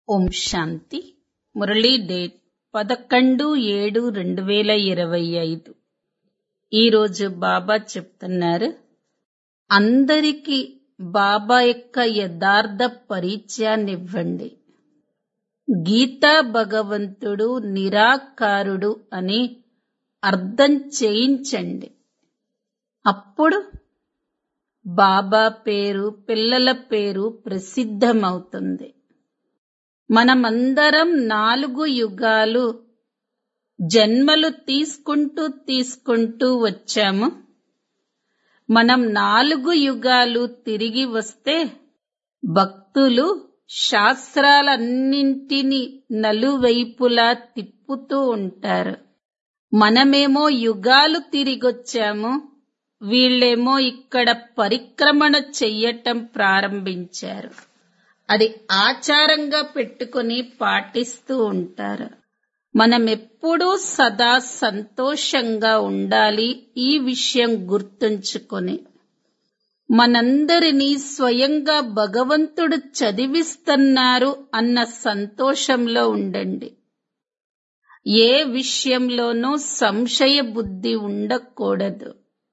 ఓం శాంతి Murali date పదకొండు ఏడు రెండు వేల ఇరవై ఐదు ఈరోజు బాబా చెప్తున్నారు అందరికీ బాబా యొక్క యథార్థ పరిచయాన్నివ్వండి గీతా భగవంతుడు నిరాకారుడు అని అర్థం చేయించండి అప్పుడు బాబా పేరు పిల్లల పేరు ప్రసిద్ధమవుతుంది మనమందరం నాలుగు యుగాలు జన్మలు తీసుకుంటూ తీసుకుంటూ వచ్చాము మనం నాలుగు యుగాలు తిరిగి వస్తే భక్తులు శాస్త్రాలన్నింటినీ నలువైపులా తిప్పుతూ ఉంటారు మనమేమో యుగాలు తిరిగొచ్చాము వీళ్ళేమో ఇక్కడ పరిక్రమణ చెయ్యటం ప్రారంభించారు అది ఆచారంగా పెట్టుకొని పాటిస్తూ ఉంటారు మనం ఎప్పుడూ సదా సంతోషంగా ఉండాలి ఈ విషయం గుర్తుంచుకొని మనందరినీ స్వయంగా భగవంతుడు చదివిస్తున్నారు అన్న సంతోషంలో ఉండండి ఏ విషయంలోనూ సంశయ బుద్ధి ఉండకూడదు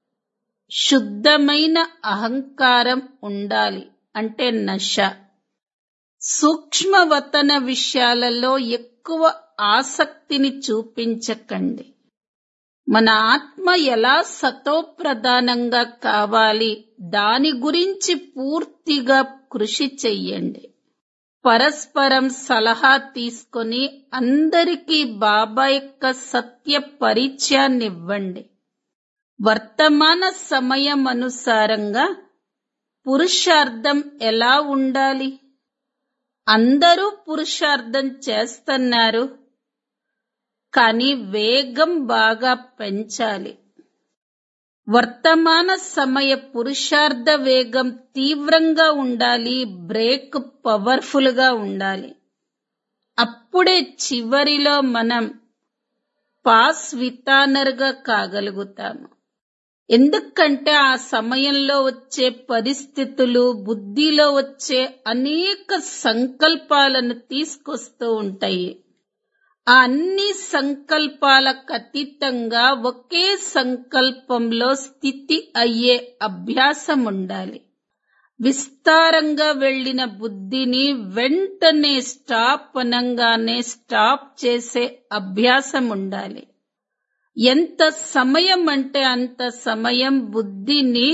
శుద్ధమైన అహంకారం ఉండాలి అంటే నశ సూక్ష్మవతన విషయాలలో ఎక్కువ ఆసక్తిని చూపించకండి మన ఆత్మ ఎలా సతోప్రధానంగా కావాలి దాని గురించి పూర్తిగా కృషి చెయ్యండి పరస్పరం సలహా తీసుకొని అందరికీ బాబా యొక్క సత్య పరిచయాన్నివ్వండి వర్తమాన సమయం అనుసారంగా పురుషార్థం ఎలా ఉండాలి అందరూ పురుషార్థం చేస్తున్నారు కానీ వేగం బాగా పెంచాలి వర్తమాన సమయ పురుషార్థ వేగం తీవ్రంగా ఉండాలి బ్రేక్ పవర్ఫుల్ గా ఉండాలి అప్పుడే చివరిలో మనం పాస్ వితానర్ గా కాగలుగుతాము ఎందుకంటే ఆ సమయంలో వచ్చే పరిస్థితులు బుద్ధిలో వచ్చే అనేక సంకల్పాలను తీసుకొస్తూ ఉంటాయి ఆ అన్ని సంకల్పాలకు అతీతంగా ఒకే సంకల్పంలో స్థితి అయ్యే అభ్యాసం ఉండాలి విస్తారంగా వెళ్లిన బుద్ధిని వెంటనే స్టాప్ అనంగానే స్టాప్ చేసే అభ్యాసం ఉండాలి ఎంత సమయం అంటే అంత సమయం బుద్ధిని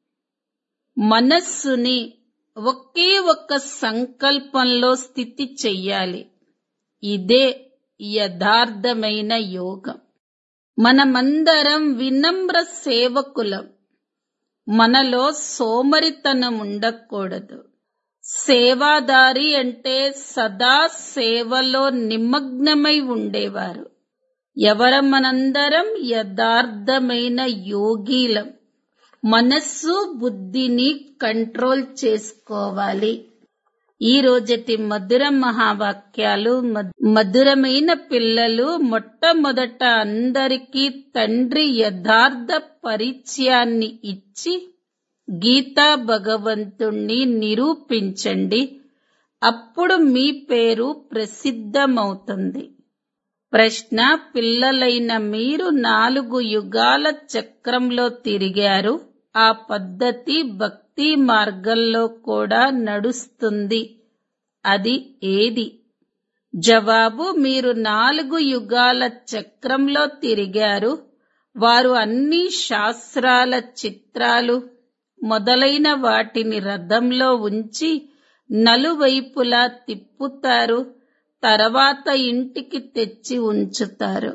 మనస్సుని ఒకే ఒక్క సంకల్పంలో స్థితి చెయ్యాలి ఇదే యథార్థమైన యోగం మనమందరం వినమ్ర సేవకులం మనలో సోమరితనం ఉండకూడదు సేవాదారి అంటే సదా సేవలో నిమగ్నమై ఉండేవారు ఎవర మనందరం యథార్థమైన యోగీలం మనస్సు బుద్ధిని కంట్రోల్ చేసుకోవాలి ఈ రోజటి మధుర మహావాక్యాలు మధురమైన పిల్లలు మొట్టమొదట అందరికీ తండ్రి యథార్థ పరిచయాన్ని ఇచ్చి గీతా భగవంతుణ్ణి నిరూపించండి అప్పుడు మీ పేరు ప్రసిద్ధమవుతుంది ప్రశ్న పిల్లలైన మీరు నాలుగు యుగాల చక్రంలో తిరిగారు ఆ పద్ధతి భక్తి మార్గంలో కూడా నడుస్తుంది అది ఏది జవాబు మీరు నాలుగు యుగాల చక్రంలో తిరిగారు వారు అన్ని శాస్త్రాల చిత్రాలు మొదలైన వాటిని రథంలో ఉంచి నలువైపులా తిప్పుతారు తర్వాత ఇంటికి తెచ్చి ఉంచుతారు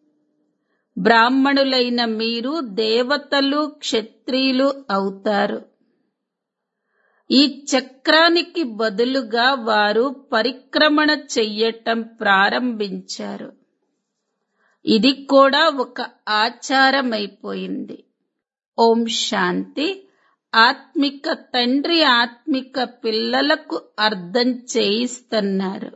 బ్రాహ్మణులైన మీరు దేవతలు క్షత్రియులు అవుతారు ఈ చక్రానికి బదులుగా వారు పరిక్రమణ చెయ్యటం ప్రారంభించారు ఇది కూడా ఒక ఆచారమైపోయింది ఓం శాంతి ఆత్మిక తండ్రి ఆత్మిక పిల్లలకు అర్థం చేయిస్తున్నారు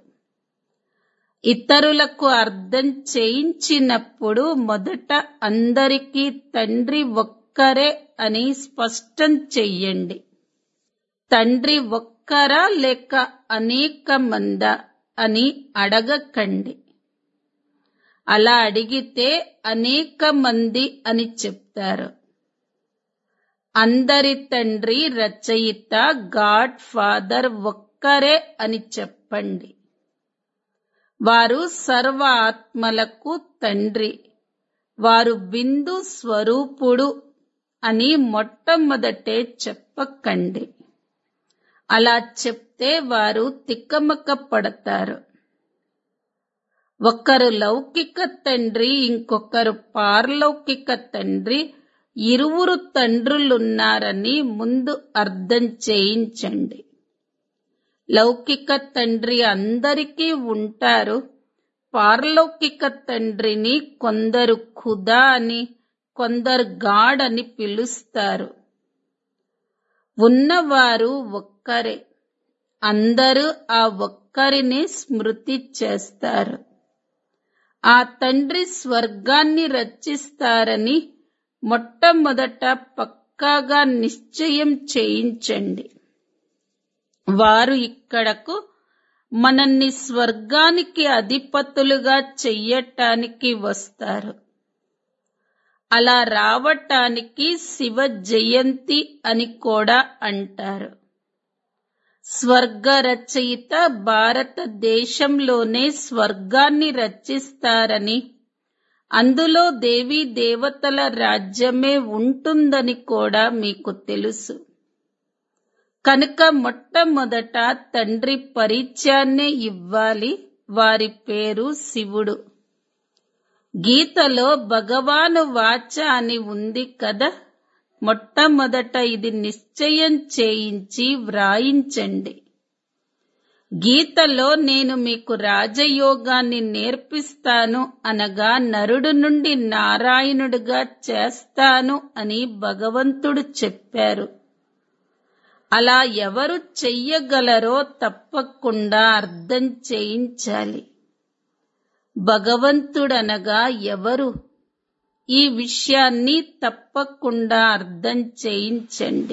ఇతరులకు అర్థం చేయించినప్పుడు మొదట అందరికీ తండ్రి ఒక్కరే అని స్పష్టం చెయ్యండి తండ్రి ఒక్కరా లేక అనేక మంద అని అడగకండి అలా అడిగితే అనేక మంది అని చెప్తారు అందరి తండ్రి రచయిత గాడ్ ఫాదర్ ఒక్కరే అని చెప్పండి వారు సర్వ ఆత్మలకు తండ్రి వారు బిందు స్వరూపుడు అని మొట్టమొదటే చెప్పకండి అలా చెప్తే వారు తిక్కమక్క పడతారు ఒకరు లౌకిక తండ్రి ఇంకొకరు పారలౌకిక తండ్రి ఇరువురు తండ్రులున్నారని ముందు అర్థం చేయించండి లౌకిక తండ్రి అందరికీ ఉంటారు పారలౌకిక తండ్రిని కొందరు ఖుదా అని కొందరు గాడ్ అని పిలుస్తారు ఉన్నవారు ఒక్కరే అందరూ ఆ ఒక్కరిని స్మృతి చేస్తారు ఆ తండ్రి స్వర్గాన్ని రచిస్తారని మొట్టమొదట పక్కాగా నిశ్చయం చేయించండి వారు ఇక్కడకు మనల్ని స్వర్గానికి అధిపతులుగా చెయ్యటానికి వస్తారు అలా రావటానికి శివ జయంతి అని కూడా అంటారు స్వర్గ రచయిత భారతదేశంలోనే స్వర్గాన్ని రచిస్తారని అందులో దేవీ దేవతల రాజ్యమే ఉంటుందని కూడా మీకు తెలుసు కనుక మొట్టమొదట తండ్రి పరిచయాన్నే ఇవ్వాలి వారి పేరు శివుడు గీతలో భగవాను వాచ అని ఉంది కదా మొట్టమొదట ఇది నిశ్చయం చేయించి వ్రాయించండి గీతలో నేను మీకు రాజయోగాన్ని నేర్పిస్తాను అనగా నరుడు నుండి నారాయణుడుగా చేస్తాను అని భగవంతుడు చెప్పారు అలా ఎవరు చెయ్యగలరో తప్పకుండా అర్థం చేయించాలి భగవంతుడనగా ఎవరు ఈ విషయాన్ని తప్పకుండా అర్థం చేయించండి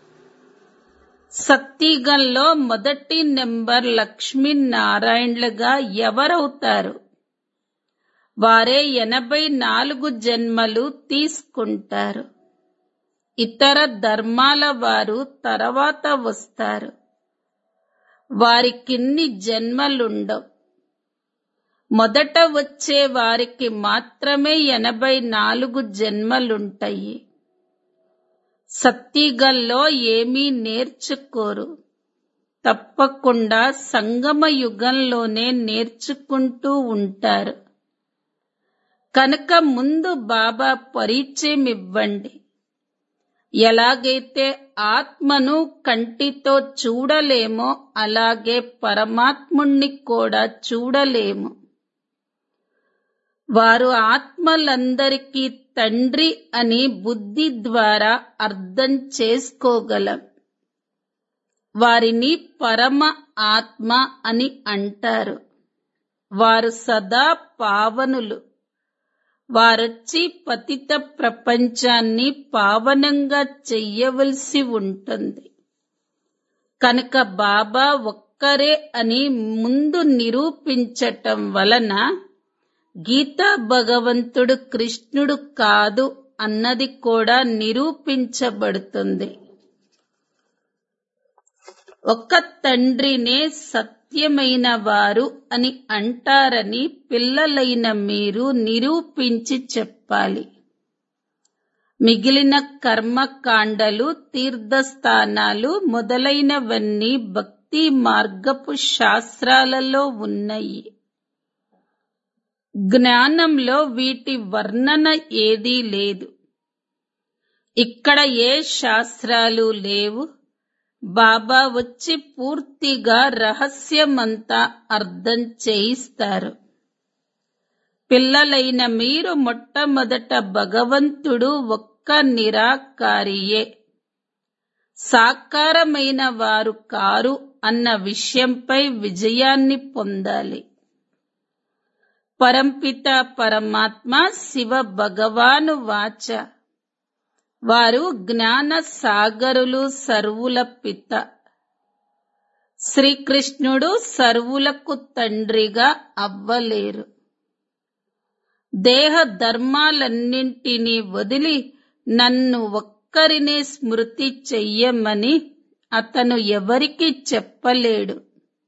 సత్తిగంలో మొదటి నెంబర్ లక్ష్మీనారాయణలుగా ఎవరవుతారు వారే ఎనభై నాలుగు జన్మలు తీసుకుంటారు ఇతర ధర్మాల వారు తర్వాత వస్తారు వారికిన్ని జన్మలుండవు మొదట వచ్చే వారికి మాత్రమే ఎనభై నాలుగు జన్మలుంటాయి సత్తిగల్లో ఏమీ నేర్చుకోరు తప్పకుండా సంగమ యుగంలోనే నేర్చుకుంటూ ఉంటారు కనుక ముందు బాబా పరిచయం ఇవ్వండి ఎలాగైతే ఆత్మను కంటితో చూడలేమో అలాగే పరమాత్ముణ్ణి కూడా చూడలేము వారు ఆత్మలందరికీ తండ్రి అని బుద్ధి ద్వారా అర్థం చేసుకోగలం వారిని పరమ ఆత్మ అని అంటారు వారు సదా పావనులు వారొచ్చి పతిత ప్రపంచాన్ని పావనంగా చెయ్యవలసి ఉంటుంది కనుక బాబా ఒక్కరే అని ముందు నిరూపించటం వలన గీతా భగవంతుడు కృష్ణుడు కాదు అన్నది కూడా నిరూపించబడుతుంది ఒక్క తండ్రినే సత్యమైన వారు అని అంటారని పిల్లలైన మీరు నిరూపించి చెప్పాలి మిగిలిన కర్మకాండలు తీర్థస్థానాలు మొదలైనవన్నీ భక్తి మార్గపు శాస్త్రాలలో ఉన్నాయి జ్ఞానంలో వీటి వర్ణన ఏదీ లేదు ఇక్కడ ఏ శాస్త్రాలు లేవు బాబా వచ్చి పూర్తిగా రహస్యమంతా అర్థం చేయిస్తారు పిల్లలైన మీరు మొట్టమొదట భగవంతుడు ఒక్క నిరాకారియే సాకారమైన వారు కారు అన్న విషయంపై విజయాన్ని పొందాలి పరంపిత పరమాత్మ శివ భగవాను వాచ వారు జ్ఞాన సాగరులు సర్వుల పిత శ్రీకృష్ణుడు సర్వులకు తండ్రిగా అవ్వలేరు దేహ ధర్మాలన్నింటినీ వదిలి నన్ను ఒక్కరినే స్మృతి చెయ్యమని అతను ఎవరికి చెప్పలేడు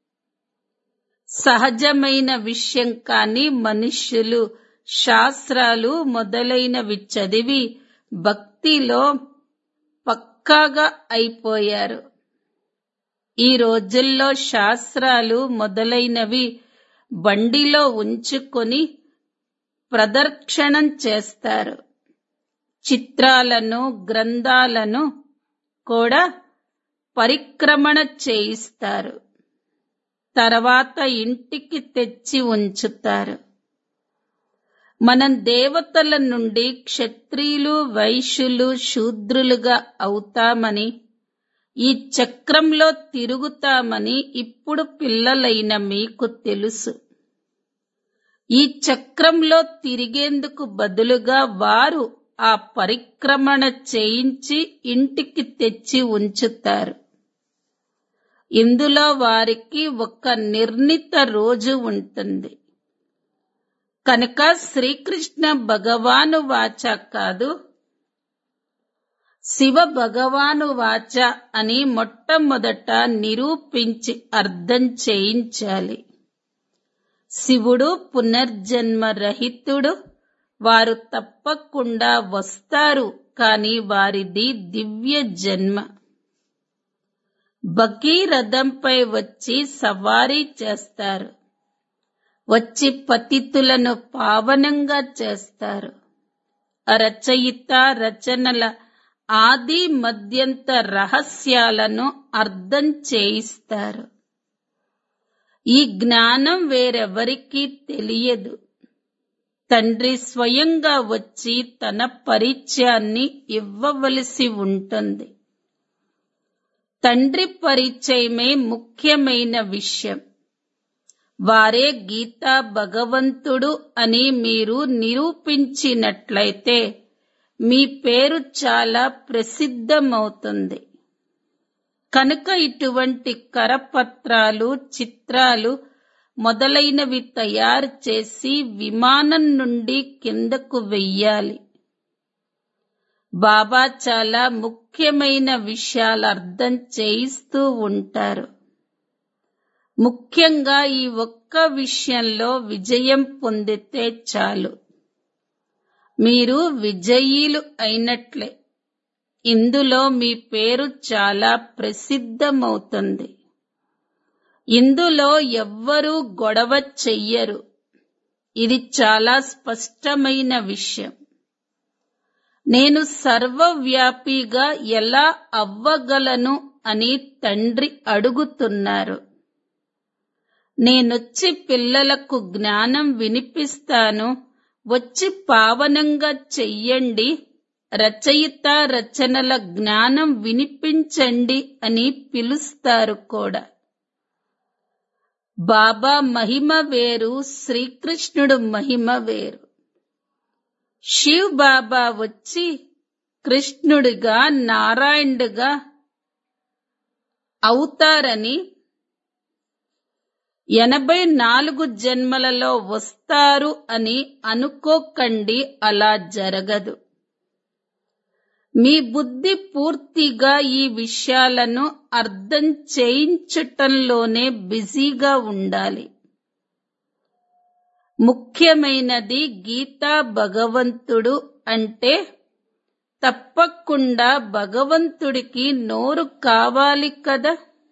సహజమైన విషయం కాని మనుష్యులు శాస్త్రాలు మొదలైనవి చదివి భక్తిలో పక్కాగా అయిపోయారు ఈ రోజుల్లో శాస్త్రాలు మొదలైనవి బండిలో ఉంచుకొని ప్రదర్శనం చేస్తారు చిత్రాలను గ్రంథాలను కూడా పరిక్రమణ చేయిస్తారు తర్వాత ఇంటికి తెచ్చి ఉంచుతారు మనం దేవతల నుండి క్షత్రియులు వైశ్యులు శూద్రులుగా అవుతామని ఈ చక్రంలో తిరుగుతామని ఇప్పుడు పిల్లలైన మీకు తెలుసు ఈ చక్రంలో తిరిగేందుకు బదులుగా వారు ఆ పరిక్రమణ చేయించి ఇంటికి తెచ్చి ఉంచుతారు ఇందులో వారికి ఒక నిర్ణీత రోజు ఉంటుంది కనుక శ్రీకృష్ణ భగవాను వాచ కాదు శివ భగవాను వాచ అని మొట్టమొదట నిరూపించి అర్థం చేయించాలి శివుడు పునర్జన్మ రహితుడు వారు తప్పకుండా వస్తారు కాని వారిది దివ్య జన్మ భగీరథంపై వచ్చి సవారీ చేస్తారు వచ్చి పతితులను పావనంగా చేస్తారు రచయిత రచనల ఆది మధ్యంత రహస్యాలను అర్థం చేయిస్తారు ఈ జ్ఞానం వేరెవరికీ తెలియదు తండ్రి స్వయంగా వచ్చి తన పరిచయాన్ని ఇవ్వవలసి ఉంటుంది తండ్రి పరిచయమే ముఖ్యమైన విషయం వారే గీతా భగవంతుడు అని మీరు నిరూపించినట్లయితే మీ పేరు చాలా ప్రసిద్ధమవుతుంది కనుక ఇటువంటి కరపత్రాలు చిత్రాలు మొదలైనవి తయారు చేసి విమానం నుండి కిందకు వెయ్యాలి బాబా చాలా ముఖ్యమైన విషయాలు అర్థం చేయిస్తూ ఉంటారు ముఖ్యంగా ఈ ఒక్క విషయంలో విజయం పొందితే చాలు మీరు విజయీలు అయినట్లే ఇందులో మీ పేరు చాలా ప్రసిద్ధమవుతుంది ఇందులో ఎవ్వరూ గొడవ చెయ్యరు ఇది చాలా స్పష్టమైన విషయం నేను సర్వవ్యాపిగా ఎలా అవ్వగలను అని తండ్రి అడుగుతున్నారు నేనొచ్చి పిల్లలకు జ్ఞానం వినిపిస్తాను వచ్చి పావనంగా చెయ్యండి రచయిత రచనల జ్ఞానం వినిపించండి అని పిలుస్తారు కూడా బాబా మహిమ వేరు శ్రీకృష్ణుడు మహిమ వేరు శివ్ బాబా వచ్చి కృష్ణుడిగా నారాయణుడిగా అవుతారని ఎనభై నాలుగు జన్మలలో వస్తారు అని అనుకోకండి అలా జరగదు మీ బుద్ధి పూర్తిగా ఈ విషయాలను అర్థం చేయించటంలోనే బిజీగా ఉండాలి ముఖ్యమైనది గీతా భగవంతుడు అంటే తప్పకుండా భగవంతుడికి నోరు కావాలి కదా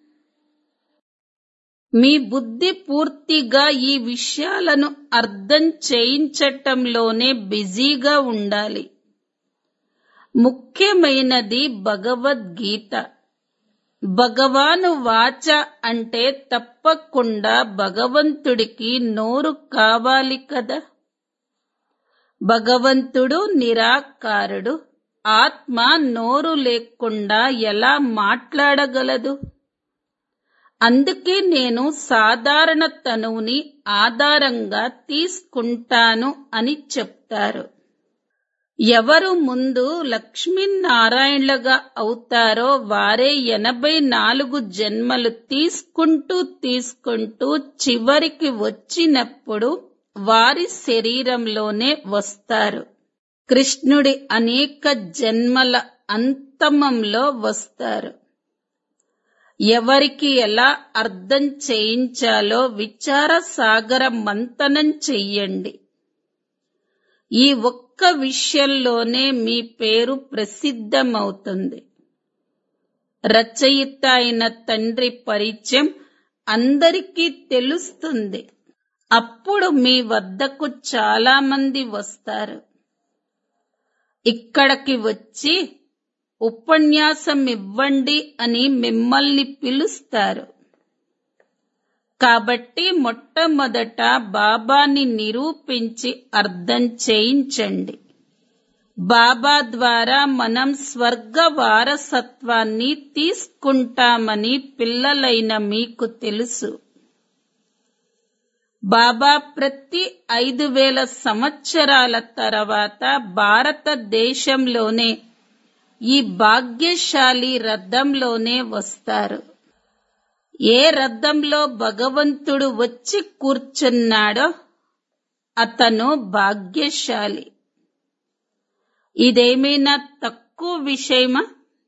మీ బుద్ధి పూర్తిగా ఈ విషయాలను అర్థం చేయించటంలోనే బిజీగా ఉండాలి ముఖ్యమైనది భగవద్గీత భగవాను వాచ అంటే తప్పకుండా భగవంతుడికి నోరు కావాలి కదా భగవంతుడు నిరాకారుడు ఆత్మ నోరు లేకుండా ఎలా మాట్లాడగలదు అందుకే నేను సాధారణ తనువుని ఆధారంగా తీసుకుంటాను అని చెప్తారు ఎవరు ముందు లక్ష్మీనారాయణలుగా అవుతారో వారే ఎనభై నాలుగు జన్మలు తీసుకుంటూ తీసుకుంటూ చివరికి వచ్చినప్పుడు వారి శరీరంలోనే వస్తారు కృష్ణుడి అనేక జన్మల అంతమంలో వస్తారు ఎవరికి ఎలా అర్థం చేయించాలో విచార సాగర మంతనం చెయ్యండి ఈ ఒక్క విషయంలోనే మీ పేరు ప్రసిద్ధమవుతుంది రచయిత అయిన తండ్రి పరిచయం అందరికీ తెలుస్తుంది అప్పుడు మీ వద్దకు చాలా మంది వస్తారు ఇక్కడికి వచ్చి ఉపన్యాసం ఇవ్వండి అని మిమ్మల్ని పిలుస్తారు కాబట్టి మొట్టమొదట బాబాని నిరూపించి అర్థం చేయించండి బాబా ద్వారా మనం స్వర్గ వారసత్వాన్ని తీసుకుంటామని పిల్లలైన మీకు తెలుసు బాబా ప్రతి ఐదు వేల సంవత్సరాల తర్వాత భారతదేశంలోనే ఈ భాగ్యశాలి రథంలోనే వస్తారు ఏ రథంలో భగవంతుడు వచ్చి కూర్చున్నాడో అతను భాగ్యశాలి ఇదేమైనా తక్కువ విషయమా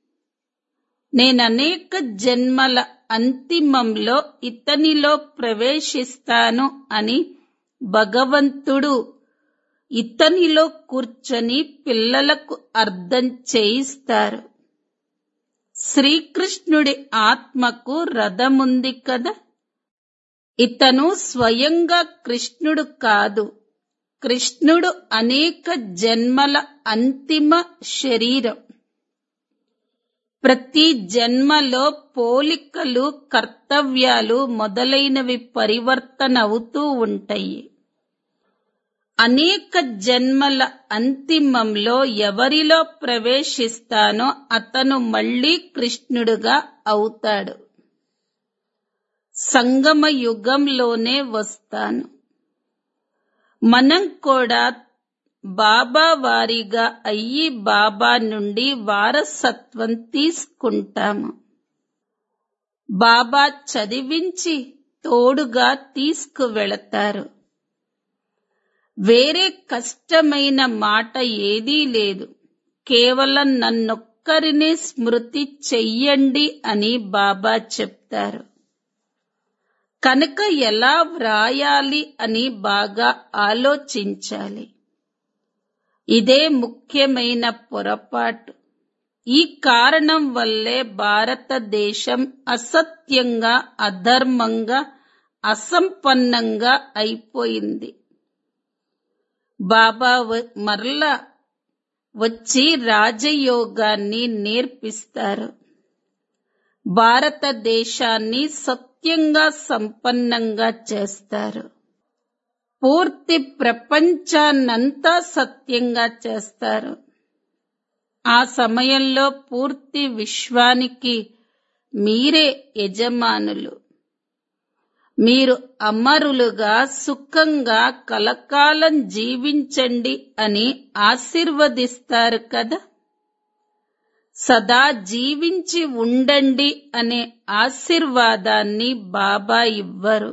నేననేక జన్మల అంతిమంలో ఇతనిలో ప్రవేశిస్తాను అని భగవంతుడు ఇతనిలో కూర్చొని పిల్లలకు అర్థం చేయిస్తారు శ్రీకృష్ణుడి ఆత్మకు రథముంది కదా ఇతను స్వయంగా కృష్ణుడు కాదు కృష్ణుడు అనేక జన్మల అంతిమ శరీరం ప్రతి జన్మలో పోలికలు కర్తవ్యాలు మొదలైనవి పరివర్తన అవుతూ ఉంటాయి అనేక జన్మల అంతిమంలో ఎవరిలో ప్రవేశిస్తానో అతను మళ్ళీ కృష్ణుడుగా అవుతాడు సంగమ యుగంలోనే వస్తాను మనం కూడా బాబా వారిగా అయ్యి బాబా నుండి వారసత్వం తీసుకుంటాము బాబా చదివించి తోడుగా తీసుకువెళతారు వేరే కష్టమైన మాట ఏదీ లేదు కేవలం నన్నొక్కరినే స్మృతి చెయ్యండి అని బాబా చెప్తారు కనుక ఎలా వ్రాయాలి అని బాగా ఆలోచించాలి ఇదే ముఖ్యమైన పొరపాటు ఈ కారణం వల్లే భారతదేశం అసత్యంగా అధర్మంగా అసంపన్నంగా అయిపోయింది బాబా వ- మరలా వచ్చి రాజయోగాన్ని నేర్పిస్తారు భారతదేశాన్ని సత్యంగా సంపన్నంగా చేస్తారు పూర్తి ప్రపంచాన్నంతా సత్యంగా చేస్తారు ఆ సమయంలో పూర్తి విశ్వానికి మీరే యజమానులు మీరు అమరులుగా సుఖంగా కలకాలం జీవించండి అని ఆశీర్వదిస్తారు కదా సదా జీవించి ఉండండి అనే ఆశీర్వాదాన్ని బాబా ఇవ్వరు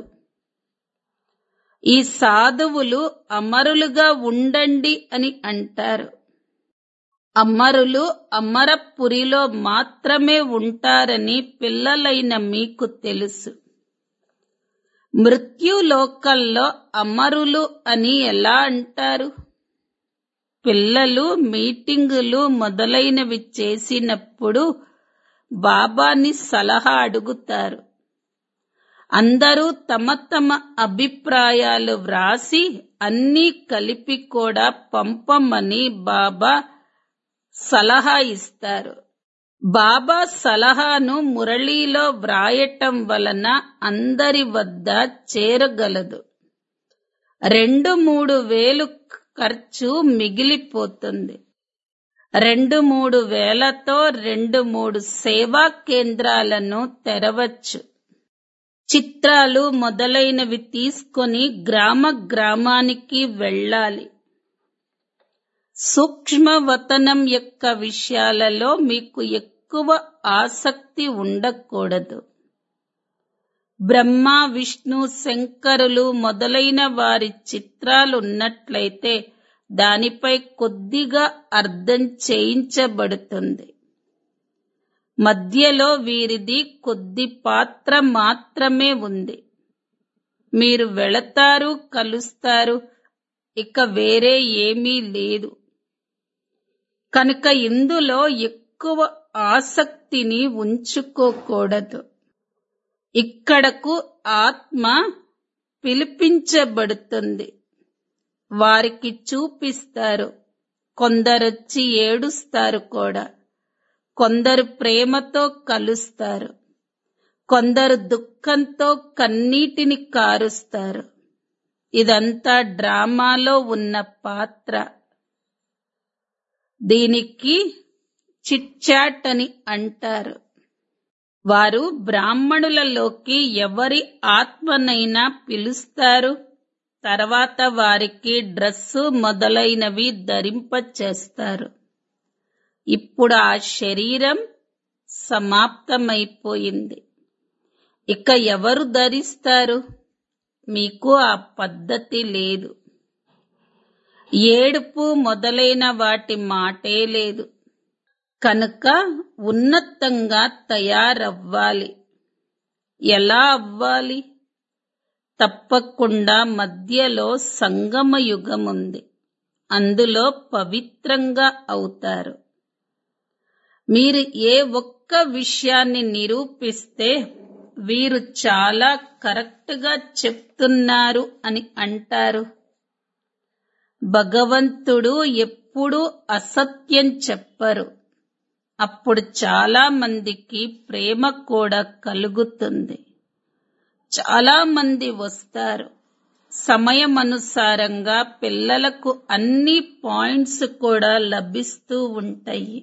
ఈ సాధువులు అమరులుగా ఉండండి అని అంటారు అమరులు అమరపురిలో మాత్రమే ఉంటారని పిల్లలైన మీకు తెలుసు మృత్యులోకల్లో అమరులు అని ఎలా అంటారు పిల్లలు మీటింగులు మొదలైనవి చేసినప్పుడు బాబాని సలహా అడుగుతారు అందరూ తమ తమ అభిప్రాయాలు వ్రాసి అన్నీ కలిపి కూడా పంపమని బాబా సలహా ఇస్తారు బాబా సలహాను మురళీలో వ్రాయటం వలన అందరి వద్ద చేరగలదు రెండు మూడు వేలు ఖర్చు మిగిలిపోతుంది రెండు మూడు వేలతో రెండు మూడు సేవా కేంద్రాలను తెరవచ్చు చిత్రాలు మొదలైనవి తీసుకొని గ్రామ గ్రామానికి వెళ్ళాలి సూక్ష్మవతనం యొక్క విషయాలలో మీకు ఎక్కువ ఆసక్తి ఉండకూడదు బ్రహ్మ విష్ణు శంకరులు మొదలైన వారి చిత్రాలున్నట్లయితే దానిపై కొద్దిగా అర్థం చేయించబడుతుంది మధ్యలో వీరిది కొద్ది పాత్ర మాత్రమే ఉంది మీరు వెళతారు కలుస్తారు ఇక వేరే ఏమీ లేదు కనుక ఇందులో ఎక్కువ ఆసక్తిని ఉంచుకోకూడదు ఇక్కడకు ఆత్మ పిలిపించబడుతుంది వారికి చూపిస్తారు కొందరొచ్చి ఏడుస్తారు కూడా కొందరు ప్రేమతో కలుస్తారు కొందరు దుఃఖంతో కన్నీటిని కారుస్తారు ఇదంతా డ్రామాలో ఉన్న పాత్ర దీనికి చిట్చాట్ అని అంటారు వారు బ్రాహ్మణులలోకి ఎవరి ఆత్మనైనా పిలుస్తారు తర్వాత వారికి డ్రస్సు మొదలైనవి ధరింపచేస్తారు ఇప్పుడు ఆ శరీరం సమాప్తమైపోయింది ఇక ఎవరు ధరిస్తారు మీకు ఆ పద్ధతి లేదు ఏడుపు మొదలైన వాటి మాటే లేదు కనుక ఉన్నతంగా తయారవ్వాలి ఎలా అవ్వాలి తప్పకుండా మధ్యలో సంగమ యుగం ఉంది అందులో పవిత్రంగా అవుతారు మీరు ఏ ఒక్క విషయాన్ని నిరూపిస్తే వీరు చాలా కరెక్ట్గా చెప్తున్నారు అని అంటారు భగవంతుడు ఎప్పుడూ అసత్యం చెప్పరు అప్పుడు చాలా మందికి ప్రేమ కూడా కలుగుతుంది చాలా మంది వస్తారు సమయమనుసారంగా పిల్లలకు అన్ని పాయింట్స్ కూడా లభిస్తూ ఉంటాయి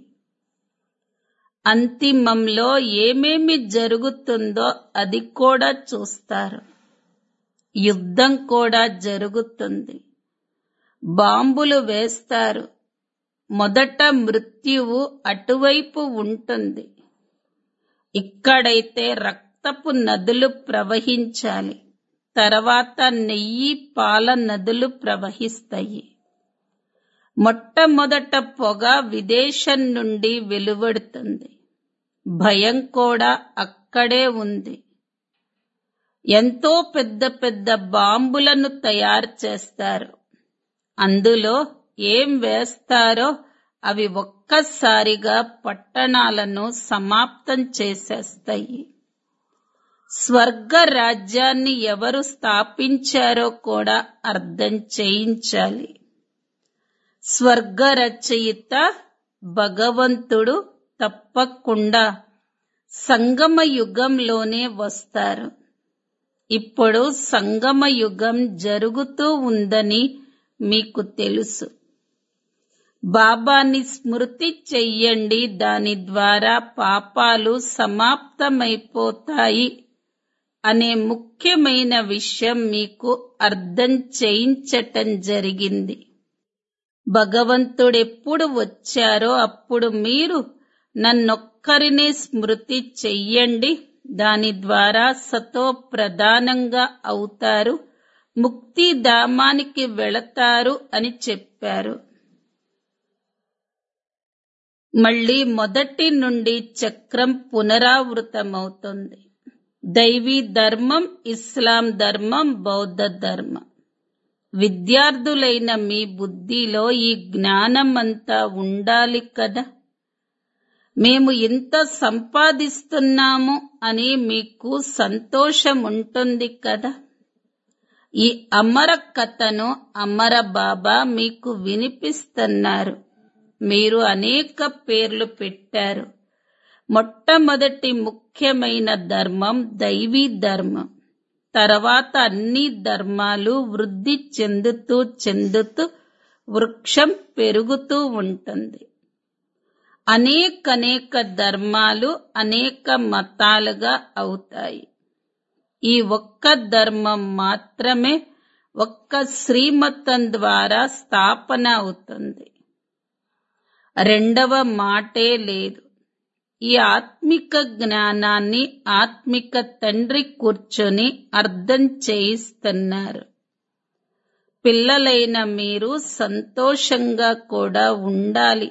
అంతిమంలో ఏమేమి జరుగుతుందో అది కూడా చూస్తారు యుద్ధం కూడా జరుగుతుంది బాంబులు వేస్తారు మొదట మృత్యువు అటువైపు ఉంటుంది ఇక్కడైతే రక్తపు నదులు ప్రవహించాలి తర్వాత నెయ్యి పాల నదులు ప్రవహిస్తాయి మొట్టమొదట పొగ విదేశం నుండి వెలువడుతుంది భయం కూడా అక్కడే ఉంది ఎంతో పెద్ద పెద్ద బాంబులను తయారు చేస్తారు అందులో ఏం వేస్తారో అవి ఒక్కసారిగా పట్టణాలను సమాప్తం చేసేస్తాయి స్వర్గ రాజ్యాన్ని ఎవరు స్థాపించారో కూడా అర్థం చేయించాలి స్వర్గ రచయిత భగవంతుడు తప్పకుండా సంగమ యుగంలోనే వస్తారు ఇప్పుడు సంగమ యుగం జరుగుతూ ఉందని మీకు తెలుసు బాబాని స్మృతి చెయ్యండి దాని ద్వారా పాపాలు సమాప్తమైపోతాయి అనే ముఖ్యమైన విషయం మీకు అర్థం చేయించటం జరిగింది భగవంతుడెప్పుడు వచ్చారో అప్పుడు మీరు నన్నొక్కరినే స్మృతి చెయ్యండి దాని ద్వారా సతో ప్రధానంగా అవుతారు ముక్తిధామానికి వెళతారు అని చెప్పారు మళ్ళీ మొదటి నుండి చక్రం పునరావృతమవుతుంది దైవీ ధర్మం ఇస్లాం ధర్మం బౌద్ధ ధర్మం విద్యార్థులైన మీ బుద్ధిలో ఈ జ్ఞానం అంతా ఉండాలి కదా మేము ఇంత సంపాదిస్తున్నాము అని మీకు సంతోషం ఉంటుంది కదా ఈ అమర కథను అమర బాబా మీకు వినిపిస్తున్నారు మీరు అనేక పేర్లు పెట్టారు మొట్టమొదటి ముఖ్యమైన ధర్మం దైవీ ధర్మం తర్వాత అన్ని ధర్మాలు వృద్ధి చెందుతూ చెందుతూ వృక్షం పెరుగుతూ ఉంటుంది అనేకనేక ధర్మాలు అనేక మతాలుగా అవుతాయి ఈ ఒక్క ధర్మం మాత్రమే ఒక్క శ్రీమతం ద్వారా స్థాపన అవుతుంది రెండవ మాటే లేదు ఈ ఆత్మిక జ్ఞానాన్ని ఆత్మిక తండ్రి కూర్చొని అర్థం చేయిస్తున్నారు పిల్లలైన మీరు సంతోషంగా కూడా ఉండాలి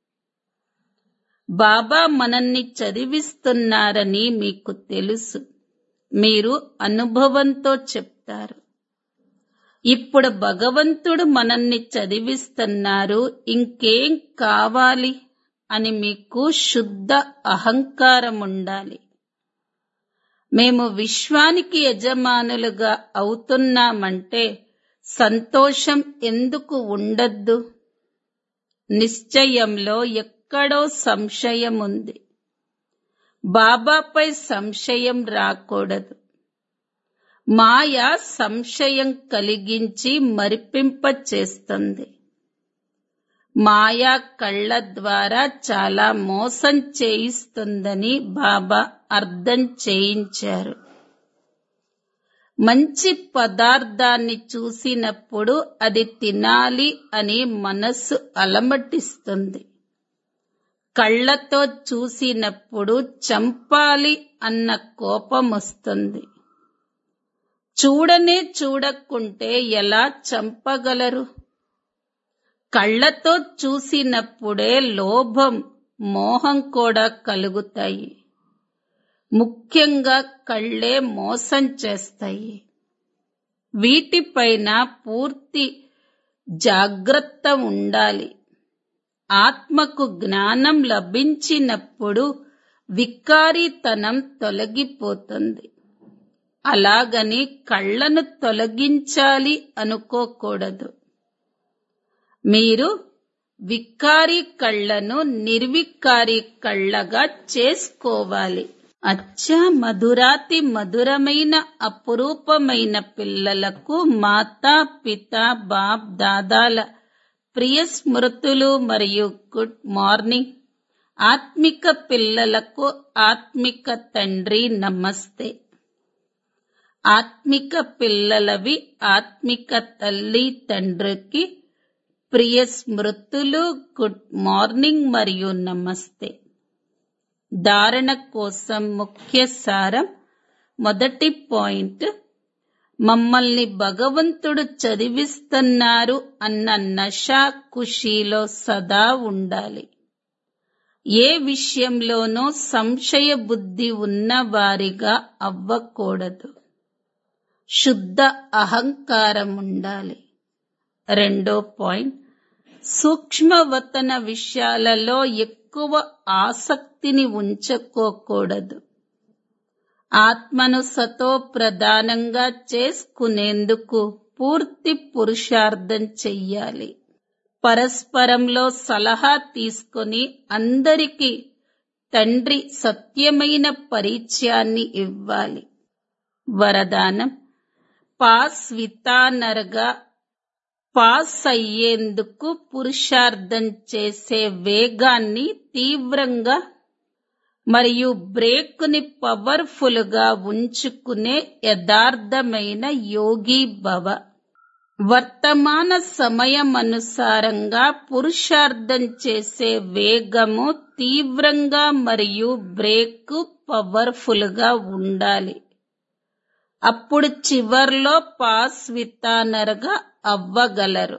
బాబా మనల్ని చదివిస్తున్నారని మీకు తెలుసు మీరు అనుభవంతో చెప్తారు ఇప్పుడు భగవంతుడు మనల్ని చదివిస్తున్నారు ఇంకేం కావాలి అని మీకు శుద్ధ అహంకారం ఉండాలి మేము విశ్వానికి యజమానులుగా అవుతున్నామంటే సంతోషం ఎందుకు ఉండద్దు నిశ్చయంలో ఎక్కడో సంశయం ఉంది బాబాపై సంశయం రాకూడదు మాయ సంశయం కలిగించి మరిపింప చేస్తుంది మాయా కళ్ళ ద్వారా చాలా మోసం చేయిస్తుందని బాబా అర్థం చేయించారు మంచి పదార్థాన్ని చూసినప్పుడు అది తినాలి అని మనస్సు అలమటిస్తుంది కళ్ళతో చూసినప్పుడు చంపాలి అన్న కోపం వస్తుంది చూడనే చూడకుంటే ఎలా చంపగలరు కళ్ళతో చూసినప్పుడే లోభం మోహం కూడా కలుగుతాయి ముఖ్యంగా కళ్ళే మోసం చేస్తాయి వీటిపైన పూర్తి జాగ్రత్త ఉండాలి ఆత్మకు జ్ఞానం లభించినప్పుడు వికారీతనం తొలగిపోతుంది అలాగని కళ్ళను తొలగించాలి అనుకోకూడదు మీరు వికారి కళ్ళను నిర్వికారి కళ్ళగా చేసుకోవాలి అచ్చా మధురాతి మధురమైన అపురూపమైన పిల్లలకు మాతా పిత బాప్ దాదాల ప్రియ స్మృతులు మరియు గుడ్ మార్నింగ్ ఆత్మిక పిల్లలకు ఆత్మిక తండ్రి నమస్తే ఆత్మిక పిల్లలవి ఆత్మిక తల్లి తండ్రికి ప్రియ స్మృతులు గుడ్ మార్నింగ్ మరియు నమస్తే ధారణ కోసం ముఖ్య సారం మొదటి పాయింట్ మమ్మల్ని భగవంతుడు చదివిస్తున్నారు అన్న నషా ఖుషీలో సదా ఉండాలి ఏ విషయంలోనూ సంశయ బుద్ధి ఉన్న వారిగా అవ్వకూడదు శుద్ధ అహంకారం ఉండాలి రెండో పాయింట్ సూక్ష్మవతన విషయాలలో ఎక్కువ ఆసక్తిని ఉంచుకోకూడదు ఆత్మను సతో ప్రధానంగా చేసుకునేందుకు పూర్తి పురుషార్థం చెయ్యాలి పరస్పరంలో సలహా తీసుకొని అందరికీ తండ్రి సత్యమైన పరిచయాన్ని ఇవ్వాలి వరదానం పాస్ వితానరగా పాస్ అయ్యేందుకు పురుషార్థం చేసే వేగాన్ని తీవ్రంగా మరియు బ్రేకుని పవర్ఫుల్ గా ఉంచుకునే యథార్థమైన యోగి భవ వర్తమాన సమయమనుసారంగా పురుషార్థం చేసే వేగము తీవ్రంగా మరియు బ్రేకు పవర్ఫుల్ గా ఉండాలి అప్పుడు చివర్లో పాస్ వితానరగా అవ్వగలరు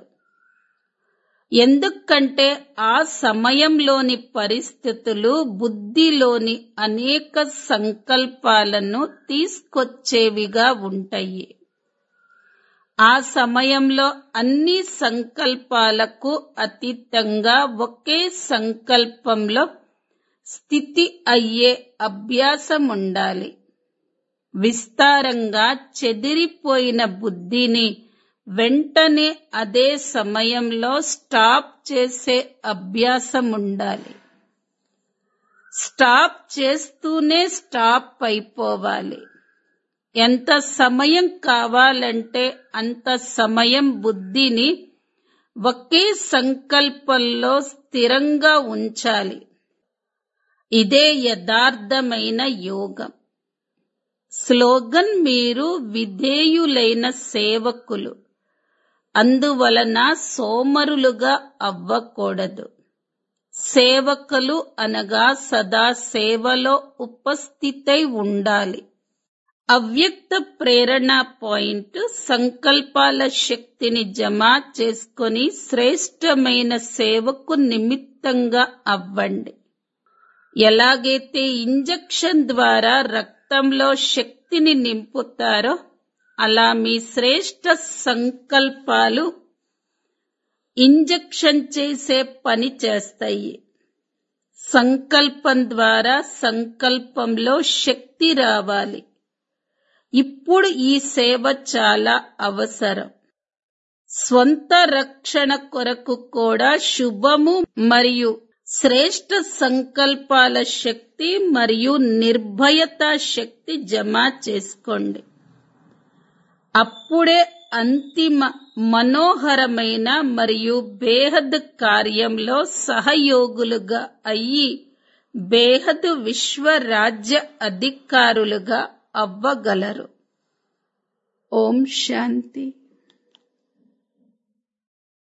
ఎందుకంటే ఆ సమయంలోని పరిస్థితులు బుద్ధిలోని అనేక సంకల్పాలను తీసుకొచ్చేవిగా ఉంటాయి ఆ సమయంలో అన్ని సంకల్పాలకు అతీతంగా ఒకే సంకల్పంలో స్థితి అయ్యే అభ్యాసం ఉండాలి విస్తారంగా చెదిరిపోయిన బుద్ధిని వెంటనే అదే సమయంలో స్టాప్ చేసే అభ్యాసం ఉండాలి స్టాప్ చేస్తూనే స్టాప్ అయిపోవాలి ఎంత సమయం కావాలంటే అంత సమయం బుద్ధిని ఒకే సంకల్పంలో స్థిరంగా ఉంచాలి ఇదే యథార్థమైన యోగం స్లోగన్ మీరు విధేయులైన సేవకులు అందువలన సోమరులుగా అవ్వకూడదు సేవకులు అనగా సదా సేవలో ఉపస్థితై ఉండాలి అవ్యక్త ప్రేరణ పాయింట్ సంకల్పాల శక్తిని జమ చేసుకొని శ్రేష్టమైన సేవకు నిమిత్తంగా అవ్వండి ఎలాగైతే ఇంజెక్షన్ ద్వారా రక్తంలో శక్తిని నింపుతారో అలా మీ శ్రేష్ట సంకల్పాలు ఇంజెక్షన్ చేసే పని చేస్తాయి సంకల్పం ద్వారా సంకల్పంలో శక్తి రావాలి ఇప్పుడు ఈ సేవ చాలా అవసరం స్వంత రక్షణ కొరకు కూడా శుభము మరియు శ్రేష్ట సంకల్పాల శక్తి మరియు నిర్భయత శక్తి జమ చేసుకోండి అప్పుడే అంతిమ మనోహరమైన మరియు బేహద్ కార్యంలో సహయోగులుగా అయ్యి బేహద్ విశ్వరాజ్య అధికారులుగా అవ్వగలరు ఓం శాంతి